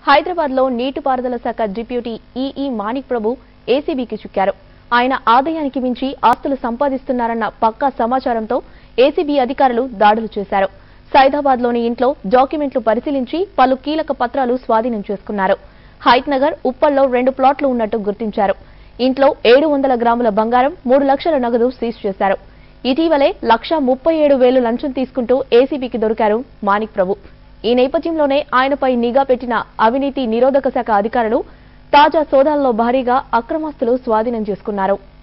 హైదరాబాద్ లో నీటిపారుదల శాఖ డిప్యూటీ ఈఈ మాణిక్ ప్రభు ఏసీబీకి చిక్కారు ఆయన ఆదాయానికి మించి ఆస్తులు సంపాదిస్తున్నారన్న పక్కా సమాచారంతో ఏసీబీ అధికారులు దాడులు చేశారు సైదాబాద్ లోని ఇంట్లో డాక్యుమెంట్లు పరిశీలించి పలు కీలక పత్రాలు స్వాధీనం చేసుకున్నారు హైత్ నగర్ ఉప్పల్లో రెండు ప్లాట్లు ఉన్నట్టు గుర్తించారు ఇంట్లో ఏడు వందల గ్రాముల బంగారం మూడు లక్షల నగదు సీజ్ చేశారు ఇటీవలే లక్ష ముప్పై ఏడు వేలు లంచం తీసుకుంటూ ఏసీబీకి దొరికారు మాణిక్ ప్రభు ఈ నేపథ్యంలోనే ఆయనపై నిఘా పెట్టిన అవినీతి నిరోధక శాఖ అధికారులు తాజా సోదాల్లో భారీగా అక్రమాస్తులు స్వాధీనం చేసుకున్నారు